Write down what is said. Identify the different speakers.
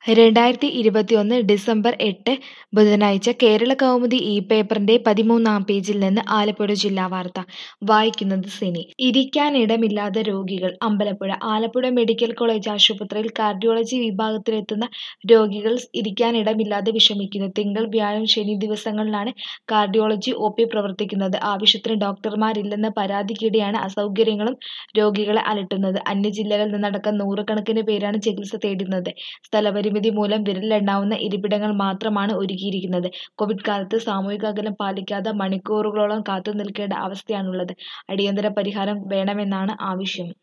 Speaker 1: രണ്ടായിരത്തി ഇരുപത്തിയൊന്ന് ഡിസംബർ എട്ട് ബുധനാഴ്ച കേരള കൗമുദി ഈ പേപ്പറിന്റെ പതിമൂന്നാം പേജിൽ നിന്ന് ആലപ്പുഴ ജില്ലാ വാർത്ത വായിക്കുന്നത് സിനി ഇരിക്കാനിടമില്ലാതെ രോഗികൾ അമ്പലപ്പുഴ ആലപ്പുഴ മെഡിക്കൽ കോളേജ് ആശുപത്രിയിൽ കാർഡിയോളജി വിഭാഗത്തിലെത്തുന്ന രോഗികൾ ഇരിക്കാനിടമില്ലാതെ വിഷമിക്കുന്നു തിങ്കൾ വ്യാഴം ശനി ദിവസങ്ങളിലാണ് കാർഡിയോളജി ഒ പി പ്രവർത്തിക്കുന്നത് ആവശ്യത്തിന് ഡോക്ടർമാരില്ലെന്ന പരാതിക്കിടെയാണ് അസൗകര്യങ്ങളും രോഗികളെ അലട്ടുന്നത് അന്യജില്ലകളിൽ നിന്നടക്കം നൂറുകണക്കിന് പേരാണ് ചികിത്സ തേടുന്നത് സ്ഥലപരിമിതി മൂലം വിരലിലെണ്ണാവുന്ന ഇരിപ്പിടങ്ങൾ മാത്രമാണ് ഒരുക്കിയിരിക്കുന്നത് കോവിഡ് കാലത്ത് സാമൂഹിക അകലം പാലിക്കാതെ മണിക്കൂറുകളോളം കാത്തുനിൽക്കേണ്ട അവസ്ഥയാണുള്ളത് അടിയന്തര പരിഹാരം വേണമെന്നാണ് ആവശ്യം